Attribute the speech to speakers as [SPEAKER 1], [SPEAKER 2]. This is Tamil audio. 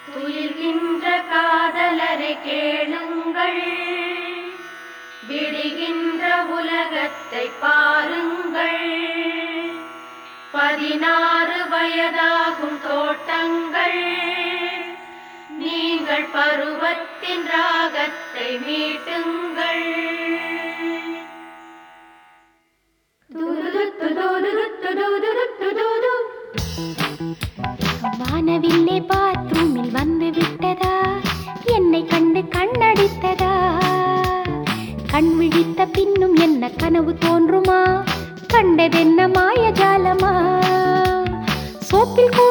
[SPEAKER 1] துயில்கின்ற காதலரை கேளுங்கள் விடுகின்ற உலகத்தை பாருங்கள் பதினாறு வயதாகும் தோட்டங்கள் நீங்கள் பருவத்தின் ராகத்தை மீட்டுங்கள் துதுதுத்து துதுதுத்து துதுதுத்து துது.
[SPEAKER 2] வானவில்லே பாத்ரூமில் வந்து விட்டதா என்னை கண்டு கண்ணடித்ததா கண் விழித்த பின்னும் என்ன கனவு தோன்றுமா கண்டதென்ன மாயஜாலமா சோப்பில் கூட